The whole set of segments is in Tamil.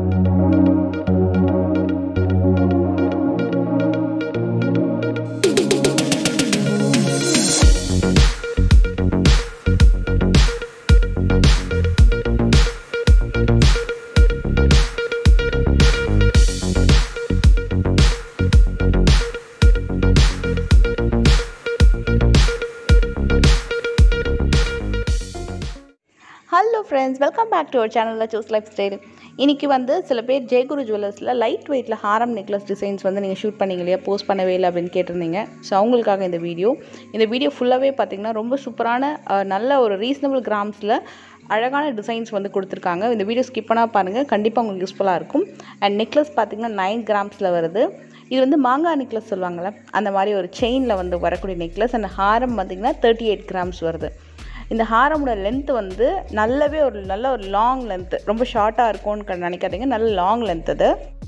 hello friends welcome back to our சேனலில் சூஸ் லைஃப் ஸ்டைல் இன்றைக்கி வந்து சில பேர் ஜெயகுரு ஜுவல்லர்ஸில் லைட் வெயிட்டில் ஹாரம் நெக்லஸ் டிசைன்ஸ் வந்து நீங்கள் ஷூட் பண்ணீங்க இல்லையா போஸ்ட் பண்ணவே இல்லை அப்படின்னு கேட்டிருந்தீங்க ஸோ அவங்களுக்காக இந்த வீடியோ இந்த வீடியோ ஃபுல்லாகவே பார்த்தீங்கன்னா ரொம்ப சூப்பரான அஹ், நல்ல ஒரு ரீசனபிள் கிராம்ஸில் அழகான டிசைன்ஸ் வந்து கொடுத்துருக்காங்க இந்த வீடியோ ஸ்கிப் பண்ணால் பாருங்கள் கண்டிப்பாக உங்களுக்கு யூஸ்ஃபுல்லாக இருக்கும் அண்ட் நெக்லஸ் பார்த்தீங்கன்னா நைன் கிராம்ஸில் வருது இது வந்து மாங்காய் நெக்லஸ் சொல்லுவாங்கள்ல அந்த மாதிரி ஒரு செயினில் வந்து வரக்கூடிய நெக்லஸ் அந்த ஹாரம் பார்த்தீங்கன்னா தேர்ட்டி எயிட் கிராம்ஸ் வருது இந்த ஹாரமோட லென்த் வந்து நல்லாவே ஒரு நல்ல ஒரு லாங் லென்த்து ரொம்ப ஷார்ட்டாக இருக்கும்னு க- நினைக்காதீங்க நல்ல லாங் லென்த் அது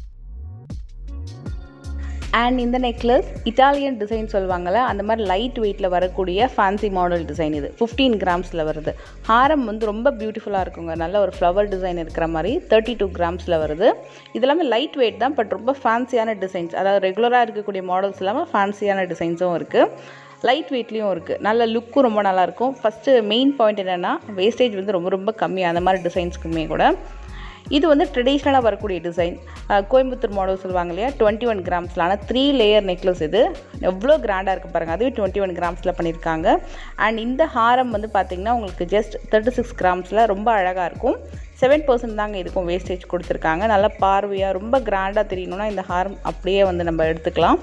அண்ட் இந்த நெக்லஸ் இட்டாலியன் டிசைன் சொல்லுவாங்கள்ல அந்த மாதிரி லைட் வெயிட்டில் வரக்கூடிய ஃபேன்சி மாடல் டிசைன் இது ஃபிஃப்டீன் கிராம்ஸில் வருது ஹாரம் வந்து ரொம்ப பியூட்டிஃபுல்லாக இருக்குங்க நல்ல ஒரு ஃப்ளவர் டிசைன் இருக்கிற மாதிரி தேர்ட்டி டூ கிராம்ஸில் வருது இது எல்லாமே லைட் வெயிட் தான் பட் ரொம்ப ஃபேன்சியான டிசைன்ஸ் அதாவது ரெகுலராக இருக்கக்கூடிய மாடல்ஸ் இல்லாமல் ஃபேன்சியான டிசைன்ஸும் இருக்குது லைட் வெயிட்லேயும் இருக்குது நல்ல லுக்கும் ரொம்ப நல்லாயிருக்கும் ஃபஸ்ட்டு மெயின் பாயிண்ட் என்னென்னா வேஸ்டேஜ் வந்து ரொம்ப ரொம்ப கம்மி அந்த மாதிரி டிசைன்ஸ்க்குமே கூட இது வந்து ட்ரெடிஷ்னலாக வரக்கூடிய டிசைன் கோயம்புத்தூர் மாடல் சொல்லுவாங்க இல்லையா டுவெண்ட்டி ஒன் கிராம்ஸில் ஆனால் த்ரீ லேயர் நெக்லஸ் இது எவ்வளோ கிராண்டாக இருக்குது பாருங்கள் அதுவே டுவெண்ட்டி ஒன் கிராம்ஸில் பண்ணியிருக்காங்க அண்ட் இந்த ஹாரம் வந்து பார்த்திங்கன்னா உங்களுக்கு ஜஸ்ட் தேர்ட்டி சிக்ஸ் கிராம்ஸில் ரொம்ப அழகாக இருக்கும் செவன் பர்சன்ட் தாங்க இதுக்கும் வேஸ்டேஜ் கொடுத்துருக்காங்க நல்லா பார்வையாக ரொம்ப கிராண்டாக தெரியணும்னா இந்த ஹாரம் அப்படியே வந்து நம்ம எடுத்துக்கலாம்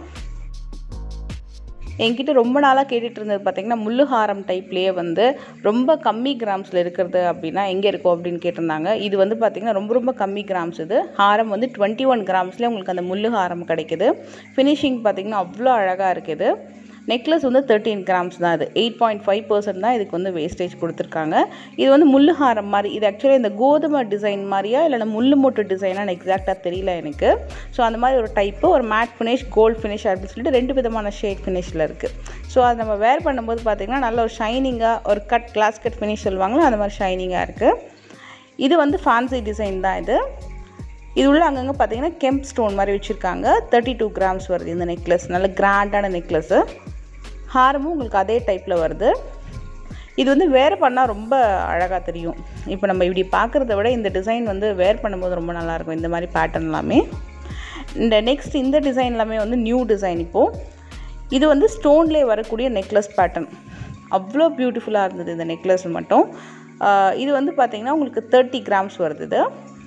என்கிட்ட ரொம்ப நாளாக கேட்டுட்டு இருந்தது பார்த்தீங்கன்னா முள்ளுஹாரம் டைப்லேயே வந்து ரொம்ப கம்மி கிராம்ஸில் இருக்கிறது அப்படின்னா எங்கே இருக்கும் அப்படின்னு கேட்டிருந்தாங்க இது வந்து பார்த்திங்கன்னா ரொம்ப ரொம்ப கம்மி கிராம்ஸ் இது ஹாரம் வந்து டுவெண்ட்டி ஒன் கிராம்ஸ்லேயே உங்களுக்கு அந்த முள்ளு ஹாரம் கிடைக்குது ஃபினிஷிங் பார்த்திங்கன்னா அவ்வளோ அழகாக இருக்குது நெக்லஸ் வந்து தேர்ட்டீன் கிராம்ஸ் தான் இது எயிட் பாயிண்ட் ஃபைவ் பர்சன்ட் தான் இதுக்கு வந்து வேஸ்டேஜ் கொடுத்துருக்காங்க இது வந்து முள்ளு ஹாரம் மாதிரி இது ஆக்சுவலி இந்த கோதுமை டிசைன் மாதிரியா இல்லைன்னா முள்ளு மூட்டு டிசைனான்னு எக்ஸாக்டாக தெரியல எனக்கு ஸோ அந்த மாதிரி ஒரு டைப்பு ஒரு மேட் ஃபினிஷ் கோல்ட் ஃபினிஷ் அப்படின்னு சொல்லிட்டு ரெண்டு விதமான ஷேட் ஃபினிஷில் இருக்குது ஸோ அதை நம்ம வேர் பண்ணும்போது பார்த்திங்கன்னா நல்ல ஒரு ஷைனிங்காக ஒரு கட் கிளாஸ் கட் ஃபினிஷ் சொல்லுவாங்களோ அந்த மாதிரி ஷைனிங்காக இருக்குது இது வந்து ஃபேன்சி டிசைன் தான் இது இது உள்ள அங்கங்கே பார்த்தீங்கன்னா கெம்ப் ஸ்டோன் மாதிரி வச்சுருக்காங்க தேர்ட்டி டூ கிராம்ஸ் வருது இந்த நெக்லஸ் நல்ல கிராண்டான நெக்லஸ்ஸு ஹாரமும் உங்களுக்கு அதே டைப்பில் வருது இது வந்து வேர் பண்ணால் ரொம்ப அழகாக தெரியும் இப்போ நம்ம இப்படி பார்க்குறத விட இந்த டிசைன் வந்து வேர் பண்ணும்போது ரொம்ப நல்லாயிருக்கும் இந்த மாதிரி பேட்டர்ன் எல்லாமே இந்த நெக்ஸ்ட் இந்த டிசைன் எல்லாமே வந்து நியூ டிசைன் இப்போது இது வந்து ஸ்டோன்லேயே வரக்கூடிய நெக்லஸ் பேட்டர்ன் அவ்வளோ பியூட்டிஃபுல்லாக இருந்தது இந்த நெக்லஸ் மட்டும் ஆஹ் இது வந்து பார்த்திங்கன்னா உங்களுக்கு தேர்ட்டி கிராம்ஸ் வருது இது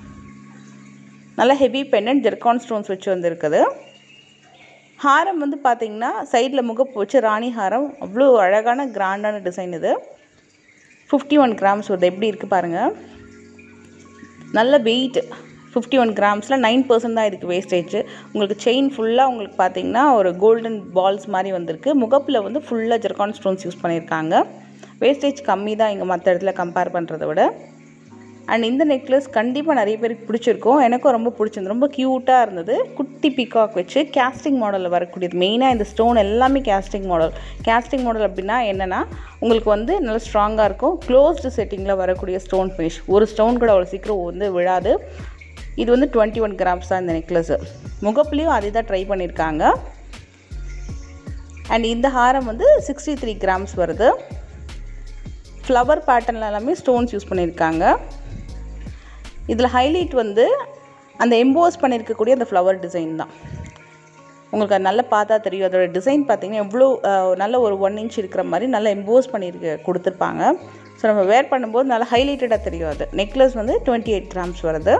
நல்ல ஹெவி பெண்ணன் ஜெர்கான் ஸ்டோன்ஸ் வச்சு வந்திருக்குது ஹாரம் வந்து பார்த்தீங்கன்னா சைடில் முகப்பு வச்சு ராணி ஹாரம் அவ்வளோ அழகான கிராண்டான டிசைன் இது ஃபிஃப்டி ஒன் கிராம்ஸ் வருது எப்படி இருக்குது பாருங்கள் நல்ல வெயிட் ஃபிஃப்டி ஒன் கிராம்ஸில் நைன் பர்சன்ட் தான் இதுக்கு வேஸ்டேஜ் உங்களுக்கு செயின் ஃபுல்லாக உங்களுக்கு பார்த்தீங்கன்னா ஒரு கோல்டன் பால்ஸ் மாதிரி வந்திருக்கு முகப்பில் வந்து ஃபுல்லாக ஜெர்கான் ஸ்டோன்ஸ் யூஸ் பண்ணியிருக்காங்க வேஸ்டேஜ் கம்மி தான் இங்கே மற்ற இடத்துல கம்பேர் பண்ணுறத விட அண்ட் இந்த நெக்லஸ் கண்டிப்பாக நிறைய பேருக்கு பிடிச்சிருக்கும் எனக்கும் ரொம்ப பிடிச்சிருந்தது ரொம்ப க்யூட்டாக இருந்தது குட்டி பிகாக் வச்சு கேஸ்டிங் மாடலில் வரக்கூடியது மெயினாக இந்த ஸ்டோன் எல்லாமே கேஸ்டிங் மாடல் கேஸ்டிங் மாடல் அப்படின்னா என்னென்னா உங்களுக்கு வந்து நல்ல ஸ்ட்ராங்காக இருக்கும் க்ளோஸ்டு செட்டிங்கில் வரக்கூடிய ஸ்டோன் ஃபினிஷ் ஒரு ஸ்டோன் கூட அவ்வளோ சீக்கிரம் வந்து விழாது இது வந்து டுவெண்ட்டி ஒன் கிராம்ஸ் தான் இந்த நெக்லஸ்ஸு முகப்புலேயும் அதே தான் ட்ரை பண்ணியிருக்காங்க அண்ட் இந்த ஹாரம் வந்து சிக்ஸ்டி த்ரீ கிராம்ஸ் வருது ஃப்ளவர் பேட்டர்னில் எல்லாமே ஸ்டோன்ஸ் யூஸ் பண்ணியிருக்காங்க இதில் ஹைலைட் வந்து அந்த எம்போஸ் பண்ணியிருக்கக்கூடிய அந்த ஃப்ளவர் டிசைன் தான் உங்களுக்கு அது நல்லா பார்த்தா தெரியும் அதோட டிசைன் பார்த்தீங்கன்னா எவ்வளோ அஹ், நல்ல ஒரு ஒன் இன்ச் இருக்கிற மாதிரி நல்லா எம்போஸ் பண்ணியிருக்கு கொடுத்துருப்பாங்க ஸோ நம்ம வேர் பண்ணும்போது நல்லா ஹைலைட்டடாக தெரியும் அது நெக்லஸ் வந்து டுவெண்ட்டி எயிட் கிராம்ஸ் வருது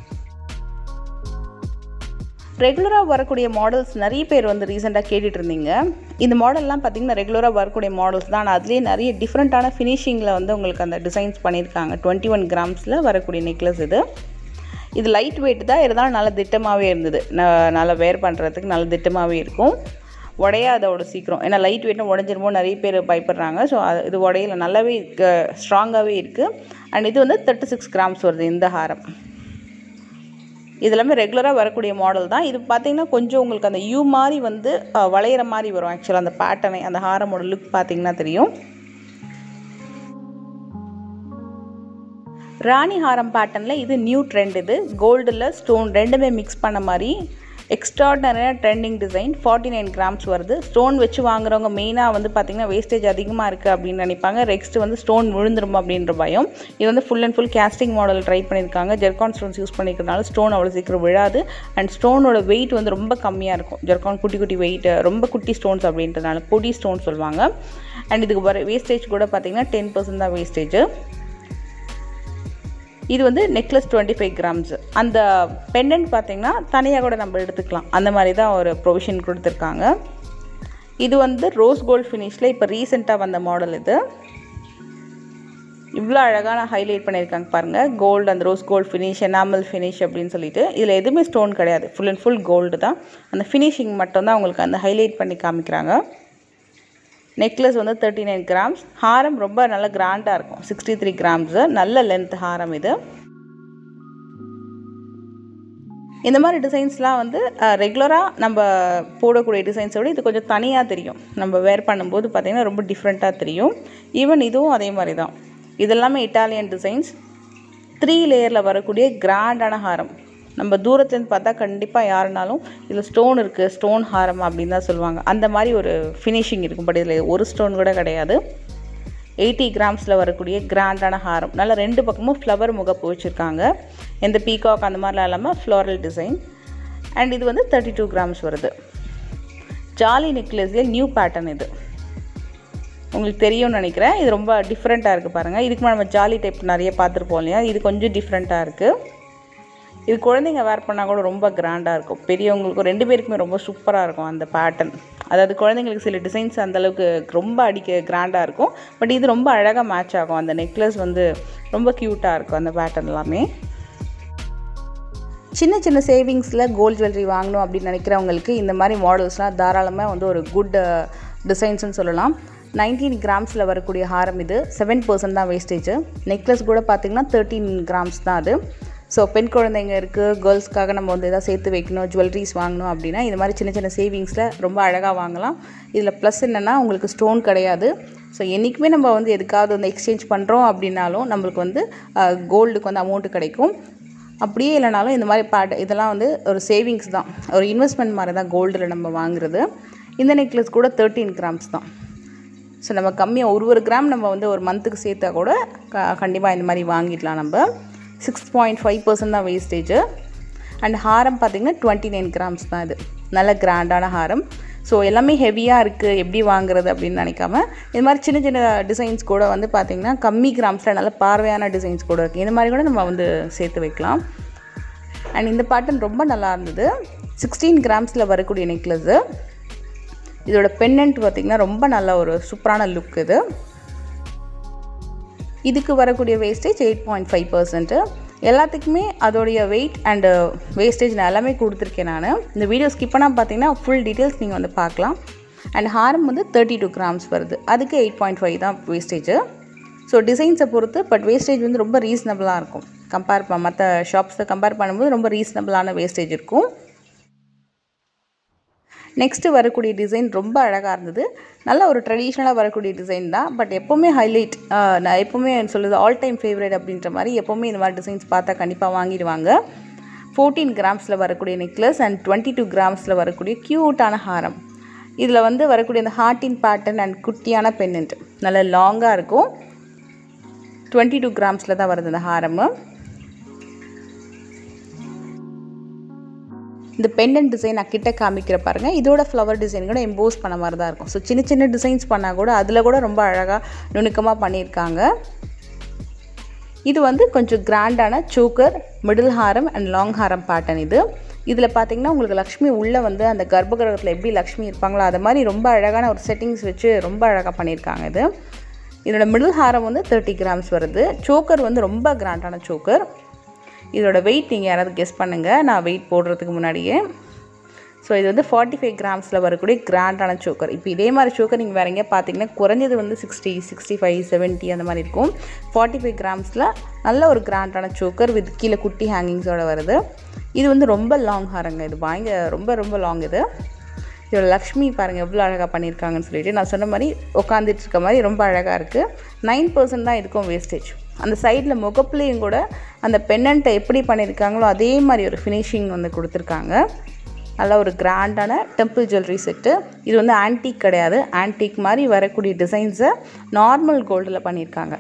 ரெகுலராக வரக்கூடிய மாடல்ஸ் நிறைய பேர் வந்து ரீசெண்டாக கேட்டுட்டு இருந்தீங்க இந்த மாடல்லாம் பார்த்தீங்கன்னா ரெகுலராக வரக்கூடிய மாடல்ஸ் தான் ஆனால் அதுலேயே நிறைய டிஃப்ரெண்ட்டான ஃபினிஷிங்கில் வந்து உங்களுக்கு அந்த டிசைன்ஸ் பண்ணியிருக்காங்க டுவெண்ட்டி ஒன் கிராம்ஸில் வரக்கூடிய நெக்லஸ் இது இது லைட் வெயிட் தான் இருந்தாலும் நல்ல திட்டமாகவே இருந்தது ந- நல்லா வேர் பண்ணுறதுக்கு நல்ல திட்டமாகவே இருக்கும் உடையாத அவ்வளோ சீக்கிரம் ஏன்னா லைட் வெயிட்னு உடஞ்சிருமோ நிறைய பேர் பயப்படுறாங்க ஸோ அது இது உடையில நல்லாவே ஸ்ட்ராங்காகவே இருக்குது அண்ட் இது வந்து தேர்ட்டி சிக்ஸ் கிராம்ஸ் வருது இந்த ஹாரம் இது எல்லாமே ரெகுலராக வரக்கூடிய மாடல் தான் இது பார்த்தீங்கன்னா கொஞ்சம் உங்களுக்கு அந்த யூ மாதிரி வந்து அஹ், வளையிற மாதிரி வரும் ஆக்சுவலாக அந்த பேட்டர்னை அந்த ஹாரமோட லுக் பார்த்தீங்கன்னா தெரியும் ராணி ஹாரம் பேட்டர்னில் இது நியூ ட்ரெண்ட் இது கோல்டில் ஸ்டோன் ரெண்டுமே மிக்ஸ் பண்ண மாதிரி எக்ஸ்ட்ராடனரியான trending design forty nine grams வருது ஸ்டோன் வச்சு வாங்குறவங்க மெயினாக வந்து பார்த்திங்கன்னா வேஸ்டேஜ் அதிகமாக இருக்குது அப்படின்னு நினைப்பாங்க நெக்ஸ்ட் வந்து ஸ்டோன் விழுந்துரும் அப்படின்ற பயம் இது வந்து full and full casting model try பண்ணியிருக்காங்க ஜெர்கான் ஸ்டோன்ஸ் யூஸ் பண்ணிக்கிறதுனால ஸ்டோன் அவ்வளோ சீக்கிரம் விழாது அண்ட் ஸ்டோனோட வெயிட் வந்து ரொம்ப கம்மியாக இருக்கும் ஜெர்கான் குட்டி குட்டி வெயிட் ரொம்ப குட்டி ஸ்டோன்ஸ் அப்படின்றதுனால பொடி ஸ்டோன் சொல்லுவாங்க அண்ட் இதுக்கு வர வேஸ்டேஜ் கூட பார்த்திங்கன்னா டென் பர்சன்ட் தான் வேஸ்டேஜ் இது வந்து நெக்லஸ் டுவெண்ட்டி ஃபைவ் கிராம்ஸ் அந்த பெண்டன்ட் பார்த்தீங்கன்னா தனியாக கூட நம்ம எடுத்துக்கலாம் அந்த மாதிரி தான் ஒரு ப்ரொவிஷன் கொடுத்துருக்காங்க இது வந்து ரோஸ் கோல்ட் ஃபினிஷில் இப்போ ரீசெண்டாக வந்த மாடல் இது இவ்வளோ அழகான ஹைலைட் பண்ணியிருக்காங்க பாருங்கள் கோல்டு அந்த rose gold finish enamel finish அப்படின்னு சொல்லிட்டு இதில் எதுவுமே ஸ்டோன் கிடையாது ஃபுல் அண்ட் ஃபுல் கோல்டு தான் அந்த ஃபினிஷிங் மட்டும்தான் உங்களுக்கு அந்த ஹைலைட் பண்ணி காமிக்கிறாங்க நெக்லஸ் வந்து தேர்ட்டி நைன் கிராம்ஸ் ஹாரம் ரொம்ப நல்ல கிராண்டாக இருக்கும் சிக்ஸ்டி த்ரீ கிராம்ஸு நல்ல லென்த் ஹாரம் இது இந்த மாதிரி டிசைன்ஸ்லாம் வந்து ரெகுலராக நம்ம போடக்கூடிய டிசைன்ஸை விட இது கொஞ்சம் தனியாக தெரியும் நம்ம வேர் பண்ணும்போது பார்த்திங்கன்னா ரொம்ப டிஃப்ரெண்ட்டாக தெரியும் ஈவன் இதுவும் அதே மாதிரி தான் இதெல்லாமே இட்டாலியன் டிசைன்ஸ் த்ரீ லேயரில் வரக்கூடிய கிராண்டான ஹாரம் நம்ம தூரத்துலேருந்து பார்த்தா கண்டிப்பாக யாருனாலும் இதில் ஸ்டோன் இருக்குது ஸ்டோன் ஹாரம் அப்படின்னு தான் சொல்லுவாங்க அந்த மாதிரி ஒரு ஃபினிஷிங் இருக்கும் பட் இதில் ஒரு ஸ்டோன் கூட கிடையாது எயிட்டி கிராம்ஸில் வரக்கூடிய கிராண்டான ஹாரம் நல்லா ரெண்டு பக்கமும் ஃப்ளவர் முகப்பு வச்சுருக்காங்க எந்த பீகாக் அந்த மாதிரிலாம் இல்லாமல் ஃப்ளோரல் டிசைன் அண்ட் இது வந்து தேர்ட்டி டூ கிராம்ஸ் வருது ஜாலி நெக்லஸில் நியூ பேட்டர்ன் இது உங்களுக்கு தெரியும்னு நினைக்கிறேன் இது ரொம்ப டிஃப்ரெண்ட்டாக இருக்குது பாருங்கள் இதுக்கு மேலே நம்ம ஜாலி டைப் நிறைய பார்த்துருப்போம் இல்லையா இது கொஞ்சம் டிஃப்ரெண்ட்டாக இருக்குது இது குழந்தைங்க வேர் பண்ணால் கூட ரொம்ப கிராண்டாக இருக்கும் பெரியவங்களுக்கும் ரெண்டு பேருக்குமே ரொம்ப சூப்பராக இருக்கும் அந்த பேட்டர்ன் அதாவது குழந்தைங்களுக்கு சில டிசைன்ஸ் அந்தளவுக்கு ரொம்ப அடிக்க கிராண்டாக இருக்கும் பட் இது ரொம்ப அழகாக மேட்ச் ஆகும் அந்த நெக்லஸ் வந்து ரொம்ப க்யூட்டாக இருக்கும் அந்த பேட்டர்ன் எல்லாமே சின்ன சின்ன சேவிங்ஸில் கோல்ட் ஜுவல்லரி வாங்கணும் அப்படின்னு நினைக்கிறவங்களுக்கு இந்த மாதிரி மாடல்ஸ்லாம் தாராளமாக வந்து ஒரு குட் டிசைன்ஸ்னு சொல்லலாம் நைன்டீன் கிராம்ஸில் வரக்கூடிய ஹாரம் இது செவன் பர்சன்ட் தான் வேஸ்டேஜ் நெக்லஸ் கூட பார்த்திங்கன்னா தேர்ட்டீன் கிராம்ஸ் தான் அது ஸோ பெண் குழந்தைங்க இருக்குது கேர்ள்ஸ்க்காக நம்ம வந்து எதாவது சேர்த்து வைக்கணும் ஜுவல்லரிஸ் வாங்கணும் அப்படின்னா இது மாதிரி சின்ன சின்ன சேவிங்ஸில் ரொம்ப அழகாக வாங்கலாம் இதில் ப்ளஸ் என்னென்னா உங்களுக்கு ஸ்டோன் கிடையாது ஸோ என்றைக்குமே நம்ம வந்து எதுக்காவது வந்து எக்ஸ்சேஞ்ச் பண்ணுறோம் அப்படின்னாலும் நம்மளுக்கு வந்து கோல்டுக்கு வந்து அமௌண்ட்டு கிடைக்கும் அப்படியே இல்லைனாலும் இந்த மாதிரி பாட் இதெல்லாம் வந்து ஒரு சேவிங்ஸ் தான் ஒரு இன்வெஸ்ட்மெண்ட் மாதிரி தான் கோல்டில் நம்ம வாங்குறது இந்த நெக்லஸ் கூட தேர்ட்டீன் கிராம்ஸ் தான் ஸோ நம்ம கம்மியாக ஒரு ஒரு கிராம் நம்ம வந்து ஒரு மந்த்துக்கு சேர்த்தா கூட க கண்டிப்பாக இந்த மாதிரி வாங்கிடலாம் நம்ம சிக்ஸ் பாயிண்ட் ஃபைவ் பர்சன்ட் தான் வேஸ்டேஜ் அண்ட் ஹாரம் பார்த்திங்கன்னா டுவெண்ட்டி நைன் கிராம்ஸ் தான் இது நல்ல கிராண்டான ஹாரம் ஸோ எல்லாமே ஹெவியாக இருக்குது எப்படி வாங்குறது அப்படின்னு நினைக்காம இது மாதிரி சின்ன சின்ன டிசைன்ஸ் கூட வந்து பார்த்திங்கன்னா கம்மி கிராம்ஸில் நல்ல பார்வையான டிசைன்ஸ் கூட இருக்குது இந்த மாதிரி கூட நம்ம வந்து சேர்த்து வைக்கலாம் அண்ட் இந்த பேட்டர்ன் ரொம்ப நல்லா இருந்தது சிக்ஸ்டீன் கிராம்ஸில் வரக்கூடிய நெக்லஸ்ஸு இதோட பென்னண்ட் பார்த்திங்கன்னா ரொம்ப நல்ல ஒரு சூப்பரான லுக் இது இதுக்கு வரக்கூடிய wastage eight point five percent எல்லாத்துக்குமே அதோடைய வெயிட் அண்டு வேஸ்டேஜ் நான் எல்லாமே கொடுத்துருக்கேன் நான் இந்த வீடியோ ஸ்கிப் பண்ணால் பார்த்தீங்கன்னா ஃபுல் டீட்டெயில்ஸ் நீங்கள் வந்து பார்க்கலாம் அண்ட் ஹாரம் வந்து தேர்ட்டி டூ கிராம்ஸ் வருது அதுக்கு எயிட் பாயிண்ட் ஃபைவ் தான் வேஸ்டேஜ் ஸோ டிசைன்ஸை பொறுத்து பட் வேஸ்டேஜ் வந்து ரொம்ப ரீசனபிளாக இருக்கும் கம்பேர் ப மற்ற ஷாப்ஸை கம்பேர் பண்ணும்போது ரொம்ப ரீசனபிளான வேஸ்டேஜ் இருக்கும் நெக்ஸ்ட்டு வரக்கூடிய டிசைன் ரொம்ப அழகாக இருந்தது நல்ல ஒரு ட்ரெடிஷ்னலாக வரக்கூடிய டிசைன் தான் பட் எப்போவுமே ஹைலைட் நான் எப்போவுமே சொல்லுது ஆல் டைம் ஃபேவரட் அப்படின்ற மாதிரி எப்போவுமே இந்த மாதிரி டிசைன்ஸ் பார்த்தா கண்டிப்பாக வாங்கிடுவாங்க ஃபோர்டீன் கிராம்ஸில் வரக்கூடிய நெக்லஸ் அண்ட் டுவெண்ட்டி டூ கிராம்ஸில் வரக்கூடிய க்யூட்டான ஹாரம் இதில் வந்து வரக்கூடிய இந்த ஹார்ட்டின் பேட்டர்ன் அண்ட் குட்டியான பென்னண்ட் நல்ல லாங்காக இருக்கும் டுவெண்ட்டி டூ கிராம்ஸில் தான் வருது இந்த ஹாரமு இந்த பெண்டன்ட் டிசைன் நான் கிட்ட காமிக்கிற பாருங்கள் இதோட ஃப்ளவர் டிசைன் கூட எம்போஸ் பண்ண மாதிரி தான் இருக்கும் ஸோ சின்ன சின்ன டிசைன்ஸ் பண்ணால் கூட அதில் கூட ரொம்ப அழகாக நுணுக்கமாக பண்ணியிருக்காங்க இது வந்து கொஞ்சம் கிராண்டான சோக்கர் மிடில் ஹாரம் அண்ட் லாங் ஹாரம் பேட்டர்ன் இது இதில் பார்த்தீங்கன்னா உங்களுக்கு லக்ஷ்மி உள்ளே வந்து அந்த கர்ப்பகிரகத்தில் எப்படி லக்ஷ்மி இருப்பாங்களோ அது மாதிரி ரொம்ப அழகான ஒரு செட்டிங்ஸ் வச்சு ரொம்ப அழகாக பண்ணியிருக்காங்க இது இதோட மிடில் ஹாரம் வந்து தேர்ட்டி கிராம்ஸ் வருது சோக்கர் வந்து ரொம்ப கிராண்டான சோக்கர் இதோட வெயிட் நீங்கள் யாராவது கெஸ் பண்ணுங்கள் நான் வெயிட் போடுறதுக்கு முன்னாடியே ஸோ இது வந்து ஃபார்ட்டி ஃபைவ் கிராம்ஸில் வரக்கூடிய கிராண்டான சோக்கர் இப்போ இதே மாதிரி சோக்கர் நீங்கள் வேறு எங்கேயா பார்த்தீங்கன்னா குறைஞ்சது வந்து சிக்ஸ்டி சிக்ஸ்டி ஃபைவ் செவன்ட்டி அந்த மாதிரி இருக்கும் ஃபார்ட்டி ஃபைவ் கிராம்ஸில் நல்ல ஒரு கிராண்டான சோக்கர் வித் கீழே குட்டி ஹேங்கிங்ஸோட வருது இது வந்து ரொம்ப லாங் ஹாரங்க இது வாங்க ரொம்ப ரொம்ப லாங் இது இதோட லக்ஷ்மி பாருங்கள் எவ்வளோ அழகாக பண்ணியிருக்காங்கன்னு சொல்லிட்டு நான் சொன்ன மாதிரி உட்காந்துட்டு இருக்க மாதிரி ரொம்ப அழகாக இருக்குது நைன் பர்சன்ட் தான் இதுக்கும் வேஸ்டேஜ் அந்த சைடில் முகப்புலேயும் கூட அந்த பெண்ணண்ட்டை எப்படி பண்ணியிருக்காங்களோ அதே மாதிரி ஒரு ஃபினிஷிங் வந்து கொடுத்துருக்காங்க நல்ல ஒரு கிராண்டான டெம்பிள் ஜுவல்லரி செட்டு இது வந்து ஆன்டிக் கிடையாது ஆன்டிக் மாதிரி வரக்கூடிய டிசைன்ஸை நார்மல் கோல்டில் பண்ணியிருக்காங்க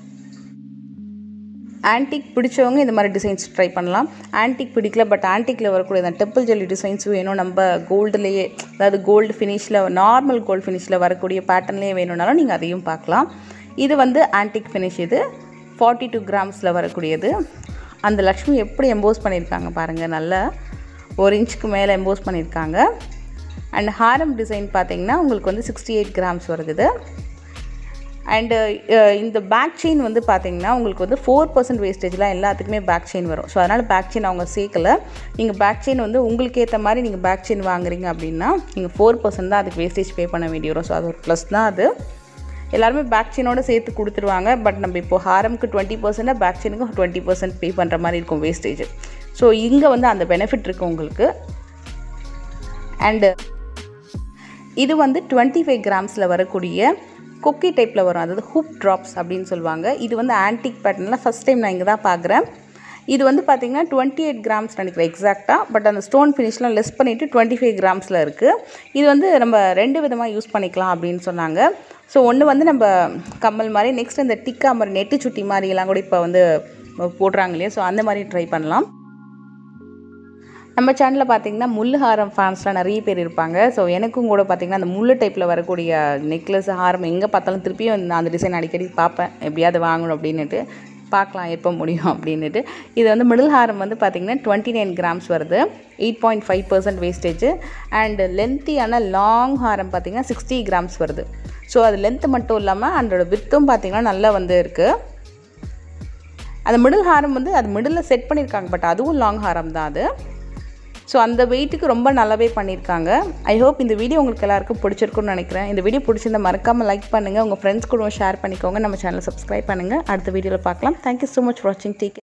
ஆன்டிக் பிடிச்சவங்க இந்த மாதிரி டிசைன்ஸ் ட்ரை பண்ணலாம் ஆன்டிக் பிடிக்கல பட் ஆன்டிக்கில் வரக்கூடிய அந்த டெம்பிள் ஜெல்லி டிசைன்ஸ் வேணும் நம்ம கோல்டுலேயே அதாவது கோல்டு ஃபினிஷில் நார்மல் கோல்டு ஃபினிஷில் வரக்கூடிய பேட்டர்ன்லேயே வேணும்னாலும் நீங்கள் அதையும் பார்க்கலாம் இது வந்து ஆன்டிக் ஃபினிஷ் இது ஃபார்ட்டி டூ கிராம்ஸில் வரக்கூடியது அந்த லக்ஷ்மி எப்படி எம்போஸ் பண்ணியிருக்காங்க பாருங்கள் நல்லா ஒரு இன்ச்சுக்கு மேலே எம்போஸ் பண்ணியிருக்காங்க அண்ட் ஹாரம் டிசைன் பார்த்தீங்கன்னா உங்களுக்கு வந்து சிக்ஸ்டி எயிட் கிராம்ஸ் வருது அண்டு இந்த பேக் செயின் வந்து பார்த்தீங்கன்னா உங்களுக்கு வந்து ஃபோர் பர்சன்ட் வேஸ்டேஜ்லாம் எல்லாத்துக்குமே பேக் செயின் வரும் ஸோ அதனால் பேக் செயின் அவங்க சேர்க்கல நீங்கள் பேக் செயின் வந்து உங்களுக்கு ஏற்ற மாதிரி நீங்கள் பேக் செயின் வாங்குறீங்க அப்படின்னா நீங்கள் ஃபோர் பர்சன்ட் தான் அதுக்கு வேஸ்டேஜ் பே பண்ண வேண்டி வரும் ஸோ அது ஒரு ப்ளஸ் தான் அது எல்லாருமே பேக் செயினோட சேர்த்து கொடுத்துருவாங்க பட் நம்ம இப்போ ஹாரம்க்கு டுவெண்ட்டி பர்சன்டாக பேக் செயினுக்கு டுவெண்ட்டி பர்சன்ட் பே பண்ணுற மாதிரி இருக்கும் வேஸ்டேஜ் ஸோ இங்கே வந்து அந்த பெனிஃபிட் இருக்குது உங்களுக்கு அண்டு இது வந்து டுவெண்ட்டி ஃபைவ் கிராம்ஸில் வரக்கூடிய குக்கி டைப்பில் வரும் அதாவது ஹூப் ட்ராப்ஸ் அப்படின்னு சொல்லுவாங்க இது வந்து ஆன்டிக் பேட்டர்னில் ஃபஸ்ட் டைம் நான் இங்கே தான் பார்க்குறேன் இது வந்து பார்த்திங்கன்னா டுவெண்ட்டி எயிட் கிராம்ஸ் நினைக்கிறேன் எக்ஸாக்டாக பட் அந்த ஸ்டோன் ஃபினிஷ்லாம் லெஸ் பண்ணிவிட்டு டுவெண்ட்டி ஃபைவ் கிராம்ஸில் இருக்குது இது வந்து நம்ம ரெண்டு விதமாக யூஸ் பண்ணிக்கலாம் அப்படின்னு சொன்னாங்க ஸோ ஒன்று வந்து நம்ம கம்மல் மாதிரி நெக்ஸ்ட் இந்த டிக்கா மாதிரி நெட்டு சுட்டி மாதிரிலாம் கூட இப்போ வந்து போடுறாங்க இல்லையா ஸோ அந்த மாதிரி ட்ரை பண்ணலாம் நம்ம சேனலில் பார்த்தீங்கன்னா முள் ஹாரம் ஃபேன்ஸ்லாம் நிறைய பேர் இருப்பாங்க ஸோ எனக்கும் கூட பார்த்தீங்கன்னா அந்த முள் டைப்பில் வரக்கூடிய நெக்லஸ் ஹாரம் எங்கே பார்த்தாலும் திருப்பியும் நான் அந்த டிசைன் அடிக்கடி பார்ப்பேன் எப்படியாவது வாங்கணும் அப்படின்னுட்டு பார்க்கலாம் எப்போ முடியும் அப்படின்னுட்டு இது வந்து மிடில் ஹாரம் வந்து பார்த்திங்கன்னா டுவெண்ட்டி நைன் கிராம்ஸ் வருது eight point five percent wastage and லென்த்தியான லாங் ஹாரம் பார்த்திங்கன்னா சிக்ஸ்டி கிராம்ஸ் வருது ஸோ அது லென்த்து மட்டும் இல்லாமல் அதோட வித்தும் பார்த்திங்கன்னா நல்லா வந்து இருக்குது அந்த மிடில் ஹாரம் வந்து அது மிடில் செட் பண்ணியிருக்காங்க பட் அதுவும் லாங் ஹாரம் தான் அது ஸோ அந்த வெயிட்டுக்கு ரொம்ப நல்லாவே பண்ணியிருக்காங்க ஐ ஹோப் இந்த வீடியோ உங்களுக்கு எல்லாருக்கும் பிடிச்சிருக்குன்னு நினைக்கிறேன் இந்த வீடியோ பிடிச்சிருந்தா மறக்காமல் லைக் பண்ணுங்கள் உங்கள் ஃப்ரெண்ட்ஸ் கூட ஷேர் பண்ணிக்கோங்க நம்ம சேனலை சப்ஸ்கிரைப் பண்ணுங்கள் அடுத்த வீடியோவில் பார்க்கலாம் தேங்க்யூ ஸோ மச் ஃபார் வாட்சிங் டேக்